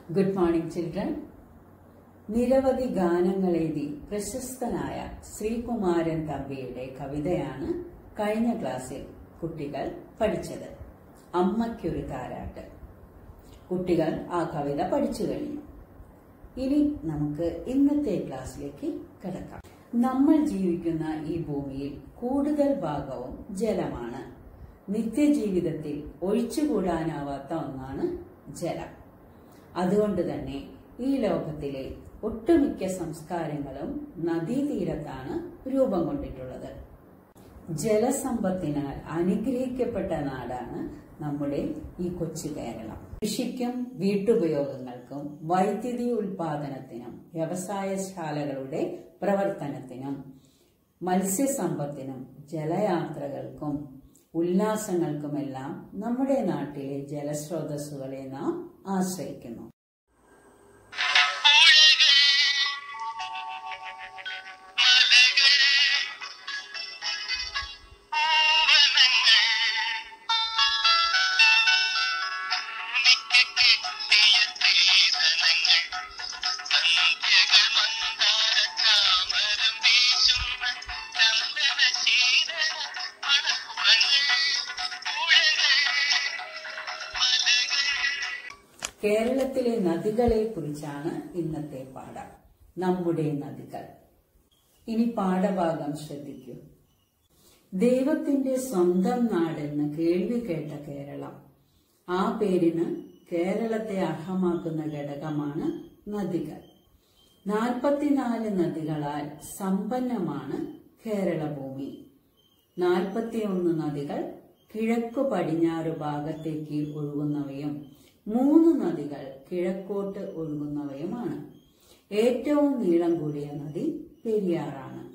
good morning children നിരവധി ഗാനങ്ങൾ എഴുതി പ്രശസ്തനായ ശ്രീകുമാരൻ തമ്പിയുടെ കവിതയാണ് കഴിഞ്ഞ ക്ലാസ്സിൽ കുട്ടികൾ പഠിച്ചത് അമ്മയ്ക്കൊരു താരാട്ട് കുട്ടികൾ ആ കവിത പഠിച്ചു കഴിഞ്ഞു ഇനി നമുക്ക് ഇന്നത്തെ ക്ലാസ്സിലേക്ക് കിടക്കാം നമ്മൾ ജീവിക്കുന്ന ഈ ഭൂമിയിൽ കൂടുതൽ ഭാഗവും ജലമാണ് നിത്യജീവിതത്തിൽ ഒഴിച്ചുകൂടാനാവാത്ത ഒന്നാണ് ജലം അതുകൊണ്ട് തന്നെ ഈ ലോകത്തിലെ ഒട്ടുമിക്ക സംസ്കാരങ്ങളും നദീതീരത്താണ് രൂപം കൊണ്ടിട്ടുള്ളത് ജലസമ്പത്തിനാൽ അനുഗ്രഹിക്കപ്പെട്ട നാടാണ് നമ്മുടെ ഈ കൊച്ചു കേരളം കൃഷിക്കും വീട്ടുപയോഗങ്ങൾക്കും വൈദ്യുതി ഉൽപാദനത്തിനും വ്യവസായശാലകളുടെ പ്രവർത്തനത്തിനും മത്സ്യസമ്പത്തിനും ജലയാത്രകൾക്കും ഉല്ലാസങ്ങൾക്കുമെല്ലാം നമ്മുടെ നാട്ടിലെ ജലസ്രോതസ്സുകളെ നാം ആശ്രയിക്കുന്നു കേരളത്തിലെ നദികളെ കുറിച്ചാണ് ഇന്നത്തെ പാഠം നമ്മുടെ നദികൾ ഇനി പാഠഭാഗം ശ്രദ്ധിക്കൂ ദൈവത്തിന്റെ സ്വന്തം നാടെന്ന് കേൾവി കേട്ട കേരളം ആ പേരിന് കേരളത്തെ അർഹമാക്കുന്ന ഘടകമാണ് നദികൾ നാൽപ്പത്തിനാല് നദികളാൽ സമ്പന്നമാണ് കേരളഭൂമി നാൽപ്പത്തിയൊന്ന് നദികൾ കിഴക്കു പടിഞ്ഞാറ് ഭാഗത്തേക്ക് ഒഴുകുന്നവയും മൂന്ന് നദികൾ കിഴക്കോട്ട് ഒഴുകുന്നവയുമാണ് ഏറ്റവും നീളം കൂടിയ നദി പെരിയാറാണ്